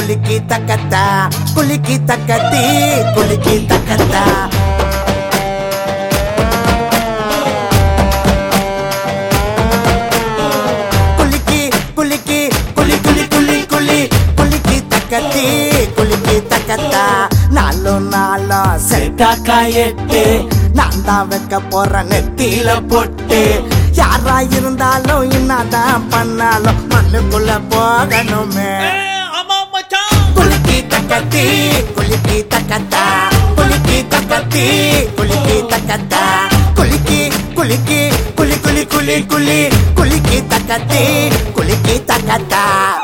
குலுக்கி தக்கத்தா குலுக்கி தக்கத்தி குலுக்கி தக்கத்தா குலுக்கி குலுக்கி குலி குலி குலி குலி குலுக்கி தக்கத்தி குலுக்கி தக்கத்தா நாலும் நாளும் செட்டாக்கா எட்டு நான் தான் வைக்க போறேன் நெத்தியில பொட்டு யாரா இருந்தாலும் என்னதான் பண்ணாலும் மண்ணுக்குள்ள போகணுமே ஆமா மச்சான் குலுக்கி தக்கத்தி குலுக்கி தக்கத்தா குலுக்கி தக்கத்தி குலுக்கி தக்கத்தா குலுக்கி குலுக்கி குலி குலி குலி குலி குலுக்கி தக்கத்தி குலுக்கி தக்கத்தா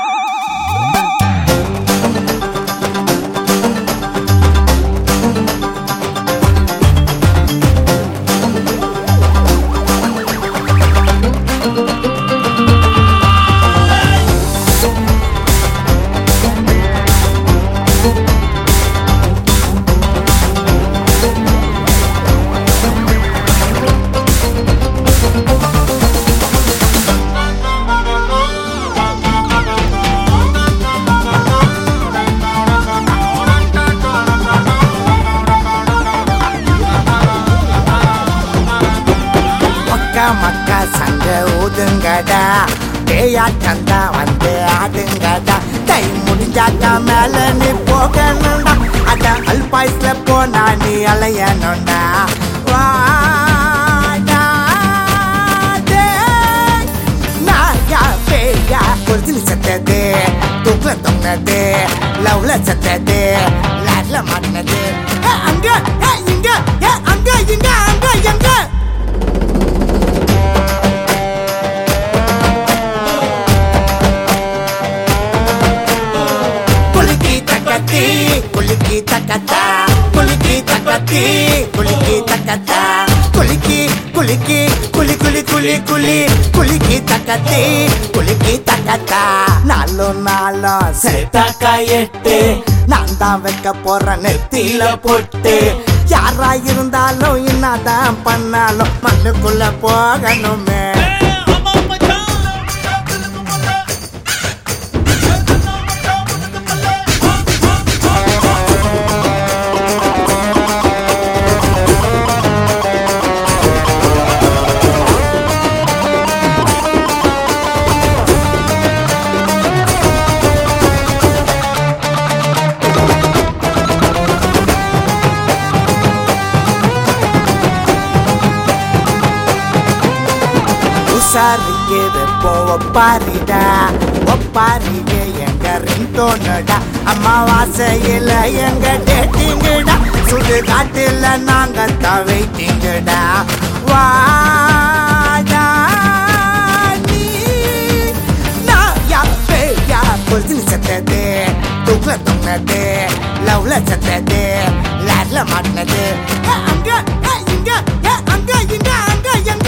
மக்கா மக்கா சங்க ஊதுங்கடா பேயாட்டம் தான் வந்து ஆடுங்கடா தை முடிஞ்சாக்கா மேல நீ போகணும்டா அத அல்பாய்ஸ்ல போனா நீ அலையணும்டா வாடா டேய். நாயா பேயா பொருத்தில் செத்தது தூக்குல தொங்கினது லவ்ல செத்தது லாட்ல மாட்டினது ஏ, அங்க ஏ, இங்க ஏ, அங்க இங்க அங்க எங்க குலுக்கி தக்கத்தி குலுக்கி தக்கத்தா குலுக்கி தக்கத்தி குலுக்கி தக்கத்தா குலுக்கி குலுக்கி குலி குலி குலி குலி குலுக்கி தக்கத்தி குலுக்கி தக்கத்தா நாலும் நாளும் சேர்த்தாக்கா எட்டு நான் தான் வைக்க போறேன் நெத்தியில பொட்டு யாரா இருந்தாலும் என்னதான் பண்ணாலும் மண்ணுக்குள்ள போகணுமே ஆமா மச்சான் உசாரிக்கு வெப்பம் ஒப்பாரிடா ஒப்பாரிக்கு எங்க ரிங்கோனுடா அமாவாசையில எங்க டேட்டிங்கடா சுடு காட்டுல நாங்க தான் வெயிட்டிங்கடா வாடா நீ நாயா பேயா பொருத்தில் செத்தது தூக்குல தொங்கினது லவ்ல செத்தது லேட்ல மாட்டினது ஏ, அங்க ஏ, இங்க ஏ, அங்க இங்க அங்க எங்க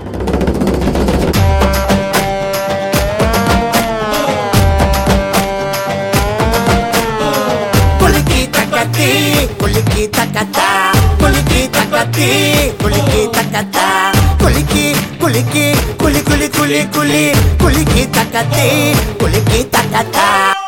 குலுக்கி தக்கத்தி குலுக்கி தக்கத்தா குலுக்கி தக்கத்தி குலுக்கி தக்கத்தா குலுக்கி குலுக்கி குலி குலி குலி குலி குலுக்கி தக்கத்தி குலுக்கி தக்கத்தா